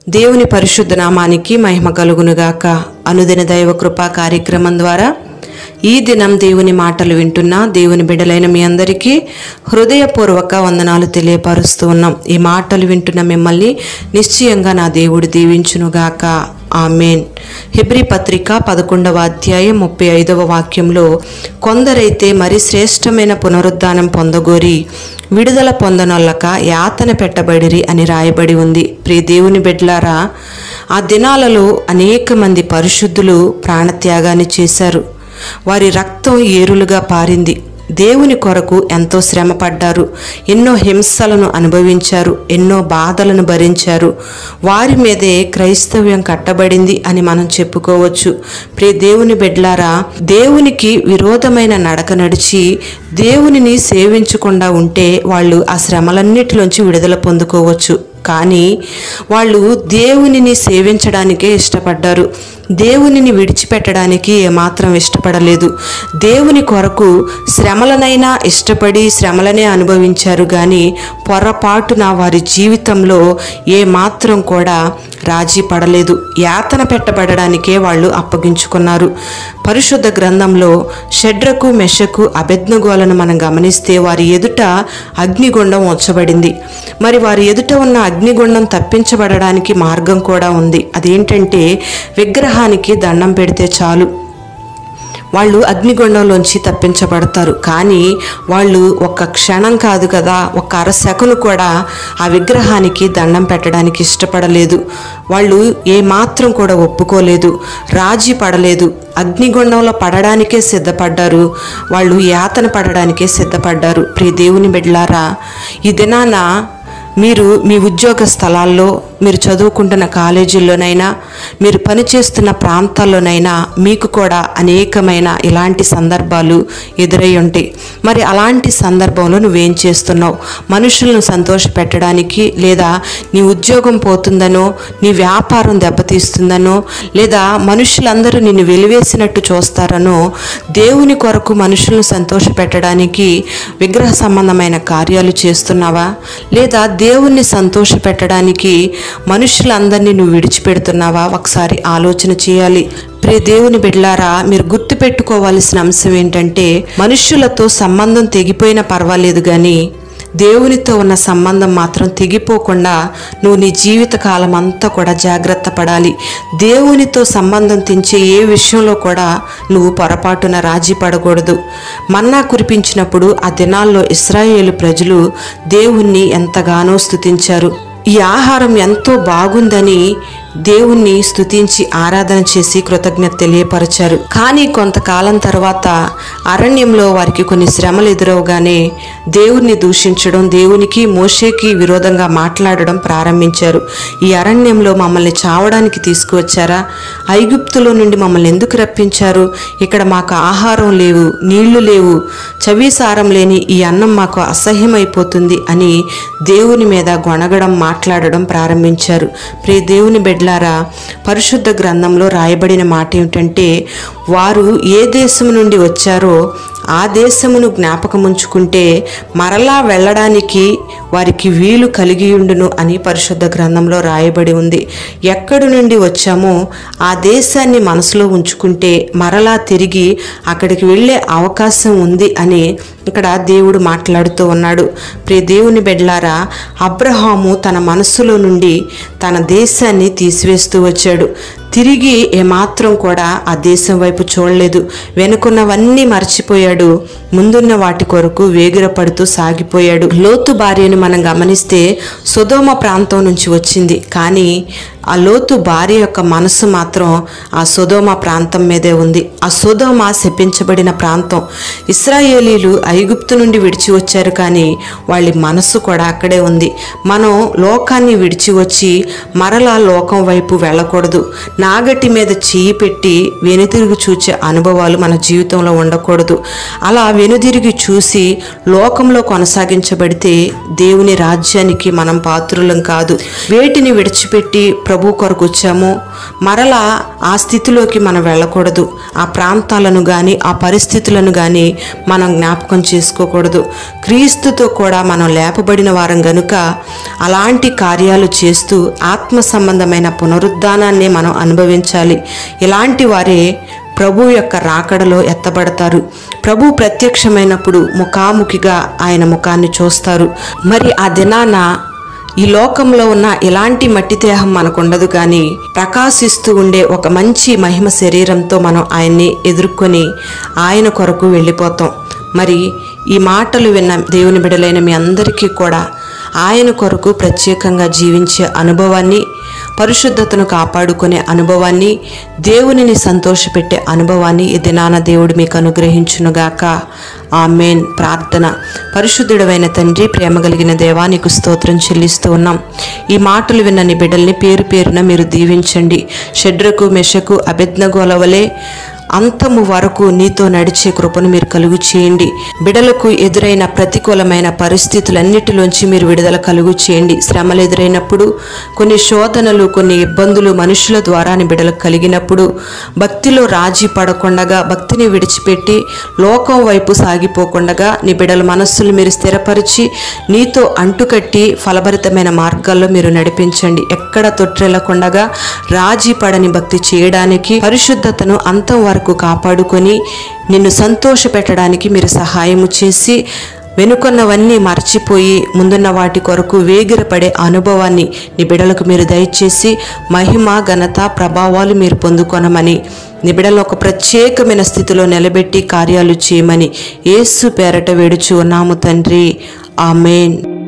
దేవుని పరిశుద్ధ నామానికి మహిమ కలుగునుగాక అనుదిన దైవ కృపా కార్యక్రమం ద్వారా ఈ దినం దేవుని మాటలు వింటున్న దేవుని బిడ్డలైన మీ అందరికీ హృదయపూర్వక వందనాలు తెలియపరుస్తూ ఉన్నాం ఈ మాటలు వింటున్న మిమ్మల్ని నిశ్చయంగా నా దేవుడు దీవించునుగాక ఆమెన్ హెబ్రి పత్రిక పదకొండవ అధ్యాయం ముప్పై ఐదవ వాక్యంలో కొందరైతే మరి శ్రేష్టమైన పునరుద్ధానం పొందగోరి విడుదల పొందనొల్లక యాతన పెట్టబడిరి అని రాయబడి ఉంది ప్రియ దేవుని బిడ్లారా ఆ దినాలలో అనేక మంది పరిశుద్ధులు ప్రాణత్యాగాన్ని చేశారు వారి రక్తం ఏరులుగా పారింది దేవుని కొరకు ఎంతో శ్రమ పడ్డారు ఎన్నో హింసలను అనుభవించారు ఎన్నో బాధలను భరించారు వారి మీదే క్రైస్తవ్యం కట్టబడింది అని మనం చెప్పుకోవచ్చు ప్రియ దేవుని బిడ్లారా దేవునికి విరోధమైన నడక నడిచి దేవునిని సేవించకుండా ఉంటే వాళ్ళు ఆ శ్రమలన్నిటిలోంచి విడుదల పొందుకోవచ్చు కానీ వాళ్ళు దేవునిని సేవించడానికే ఇష్టపడ్డారు దేవునిని విడిచిపెట్టడానికి ఏమాత్రం ఇష్టపడలేదు దేవుని కొరకు శ్రమలనైనా ఇష్టపడి శ్రమలనే అనుభవించారు కానీ పొరపాటున వారి జీవితంలో ఏ మాత్రం కూడా రాజీ పడలేదు యాతన పెట్టబడడానికే వాళ్ళు అప్పగించుకున్నారు పరిశుద్ధ గ్రంథంలో షడ్రకు మెషకు అభెజ్ఞగోలను మనం గమనిస్తే వారి ఎదుట అగ్నిగుండం ఉంచబడింది మరి వారి ఎదుట ఉన్న అగ్నిగుండం తప్పించబడడానికి మార్గం కూడా ఉంది అదేంటంటే విగ్రహానికి దండం పెడితే చాలు వాళ్ళు అగ్నిగుండంలోంచి తప్పించబడతారు కానీ వాళ్ళు ఒక్క క్షణం కాదు కదా ఒక్క అర సెకను కూడా ఆ విగ్రహానికి దండం పెట్టడానికి ఇష్టపడలేదు వాళ్ళు ఏమాత్రం కూడా ఒప్పుకోలేదు రాజీ పడలేదు అగ్నిగుండంలో పడడానికే సిద్ధపడ్డారు వాళ్ళు యాతన పడడానికే సిద్ధపడ్డారు ప్రియ దేవుని బిడ్లారా ఈ దినాన మీరు మీ ఉద్యోగ స్థలాల్లో మీరు చదువుకుంటున్న కాలేజీల్లోనైనా మీరు పనిచేస్తున్న ప్రాంతాల్లోనైనా మీకు కూడా అనేకమైన ఇలాంటి సందర్భాలు ఎదురై ఉంటాయి మరి అలాంటి సందర్భంలో నువ్వేం చేస్తున్నావు మనుషులను సంతోషపెట్టడానికి లేదా నీ ఉద్యోగం పోతుందనో నీ వ్యాపారం దెబ్బతీస్తుందనో లేదా మనుషులందరూ నిన్ను వెలివేసినట్టు చూస్తారనో దేవుని కొరకు మనుషులను సంతోషపెట్టడానికి విగ్రహ సంబంధమైన కార్యాలు చేస్తున్నావా లేదా దేవుణ్ణి సంతోషపెట్టడానికి మనుషులందరినీ నువ్వు విడిచిపెడుతున్నావా ఒకసారి ఆలోచన చేయాలి ప్రియ దేవుని బిడ్లారా మీరు గుర్తుపెట్టుకోవాల్సిన అంశం ఏంటంటే మనుష్యులతో సంబంధం తెగిపోయినా పర్వాలేదు కానీ దేవునితో ఉన్న సంబంధం మాత్రం తెగిపోకుండా నువ్వు నీ జీవిత కాలం అంతా కూడా జాగ్రత్త పడాలి దేవునితో సంబంధం తెంచే ఏ విషయంలో కూడా నువ్వు పొరపాటున రాజీ పడకూడదు మన్నా కురిపించినప్పుడు ఆ దినాల్లో ఇస్రాయేలు ప్రజలు దేవుణ్ణి ఎంతగానో స్తుతించారు ఈ ఆహారం ఎంతో బాగుందని దేవుణ్ణి స్తుతించి ఆరాధన చేసి కృతజ్ఞత తెలియపరిచారు కానీ కొంతకాలం తర్వాత అరణ్యంలో వారికి కొన్ని శ్రమలు ఎదురవగానే దేవుణ్ణి దూషించడం దేవునికి మోషేకి విరోధంగా మాట్లాడడం ప్రారంభించారు ఈ అరణ్యంలో మమ్మల్ని చావడానికి తీసుకువచ్చారా ఐగుప్తులో నుండి మమ్మల్ని ఎందుకు రప్పించారు ఇక్కడ మాకు ఆహారం లేవు నీళ్లు లేవు చవిసారం లేని ఈ అన్నం మాకు అసహ్యమైపోతుంది అని దేవుని మీద గొణగడం మాట్లాడడం ప్రారంభించారు ప్రియ దేవుని బిడ్లారా పరిశుద్ధ గ్రంథంలో రాయబడిన మాట ఏమిటంటే వారు ఏ దేశం నుండి వచ్చారో ఆ దేశమును జ్ఞాపకముంచుకుంటే మరలా వెళ్ళడానికి వారికి వీలు కలిగియుండును అని పరిశుద్ధ గ్రంథంలో రాయబడి ఉంది ఎక్కడి నుండి వచ్చామో ఆ దేశాన్ని మనసులో ఉంచుకుంటే మరలా తిరిగి అక్కడికి వెళ్ళే అవకాశం ఉంది అని ఇక్కడ దేవుడు మాట్లాడుతూ ఉన్నాడు ప్రియ దేవుని బిడ్లారా అబ్రహాము తన మనస్సులో నుండి తన దేశాన్ని తీసివేస్తూ వచ్చాడు తిరిగి ఏమాత్రం కూడా ఆ దేశం వైపు చూడలేదు వెనుకున్నవన్నీ మర్చిపోయాడు ముందున్న వాటి కొరకు వేగిరపడుతూ సాగిపోయాడు లోతు భార్యను మనం గమనిస్తే సుధోమ ప్రాంతం నుంచి వచ్చింది కానీ ఆ లోతు భార్య యొక్క మనసు మాత్రం ఆ సుధోమ ప్రాంతం మీదే ఉంది ఆ సుధోమ శపించబడిన ప్రాంతం ఇస్రాయేలీలు ఐగుప్తు నుండి విడిచి వచ్చారు కానీ వాళ్ళ మనస్సు కూడా అక్కడే ఉంది మనం లోకాన్ని విడిచి వచ్చి మరలా లోకం వైపు వెళ్ళకూడదు నాగటి మీద చెయ్యి పెట్టి వెనుతిరిగి చూచే అనుభవాలు మన జీవితంలో ఉండకూడదు అలా వెనుదిరిగి చూసి లోకంలో కొనసాగించబడితే దేవుని రాజ్యానికి మనం పాత్రులం కాదు వేటిని విడిచిపెట్టి ప్రభు కొరకు వచ్చామో మరలా ఆ స్థితిలోకి మనం వెళ్ళకూడదు ఆ ప్రాంతాలను కానీ ఆ పరిస్థితులను కానీ మనం జ్ఞాపకం చేసుకోకూడదు క్రీస్తుతో కూడా మనం లేపబడిన వారం గనుక అలాంటి కార్యాలు చేస్తూ ఆత్మ సంబంధమైన పునరుద్ధానాన్ని మనం అనుభవించాలి ఇలాంటి వారే ప్రభు యొక్క రాకడలో ఎత్తబడతారు ప్రభు ప్రత్యక్షమైనప్పుడు ముఖాముఖిగా ఆయన ముఖాన్ని చూస్తారు మరి ఆ దినాన ఈ లోకంలో ఉన్న ఎలాంటి మట్టి దేహం మనకు ఉండదు కానీ ప్రకాశిస్తూ ఉండే ఒక మంచి మహిమ శరీరంతో మనం ఆయన్ని ఎదుర్కొని ఆయన కొరకు వెళ్ళిపోతాం మరి ఈ మాటలు విన్న దేవుని బిడలైన మీ అందరికీ కూడా ఆయన కొరకు ప్రత్యేకంగా జీవించే అనుభవాన్ని పరిశుద్ధతను కాపాడుకునే అనుభవాన్ని దేవునిని సంతోషపెట్టే అనుభవాన్ని ఈ దినాన దేవుడు మీకు అనుగ్రహించునుగాక ఆమెన్ ప్రార్థన పరిశుద్ధుడమైన తండ్రి ప్రేమ కలిగిన దేవా నీకు స్తోత్రం చెల్లిస్తూ ఉన్నాం ఈ మాటలు విన్న నీ బిడ్డల్ని పేరు పేరున మీరు దీవించండి షడ్రకు మెషకు అభిజ్ఞగోలవలే అంతము వరకు నీతో నడిచే కృపను మీరు కలుగు చేయండి బిడలకు ఎదురైన ప్రతికూలమైన పరిస్థితులన్నిటిలోంచి మీరు విడుదల కలుగు చేయండి శ్రమలు ఎదురైనప్పుడు కొన్ని శోధనలు కొన్ని ఇబ్బందులు మనుషుల ద్వారా నీ బిడలకు కలిగినప్పుడు భక్తిలో రాజీ పడకుండగా భక్తిని విడిచిపెట్టి లోకం వైపు సాగిపోకుండగా నీ బిడల మనస్సులు మీరు స్థిరపరిచి నీతో అంటుకట్టి ఫలభరితమైన మార్గాల్లో మీరు నడిపించండి ఎక్కడ తొట్రెళ్లకుండగా రాజీ పడని భక్తి చేయడానికి పరిశుద్ధతను అంతం వరకు కాపాడుకొని నిన్ను సంతోష పెట్టడానికి మీరు సహాయము చేసి వెనుకొన్నవన్నీ మర్చిపోయి ముందున్న వాటి కొరకు వేగిరపడే అనుభవాన్ని నీ బిడలకు మీరు దయచేసి మహిమ ఘనత ప్రభావాలు మీరు పొందుకొనమని నీ బిడలను ఒక ప్రత్యేకమైన స్థితిలో నిలబెట్టి కార్యాలు చేయమని యేసు పేరట వేడుచు ఉన్నాము తండ్రి ఆమెన్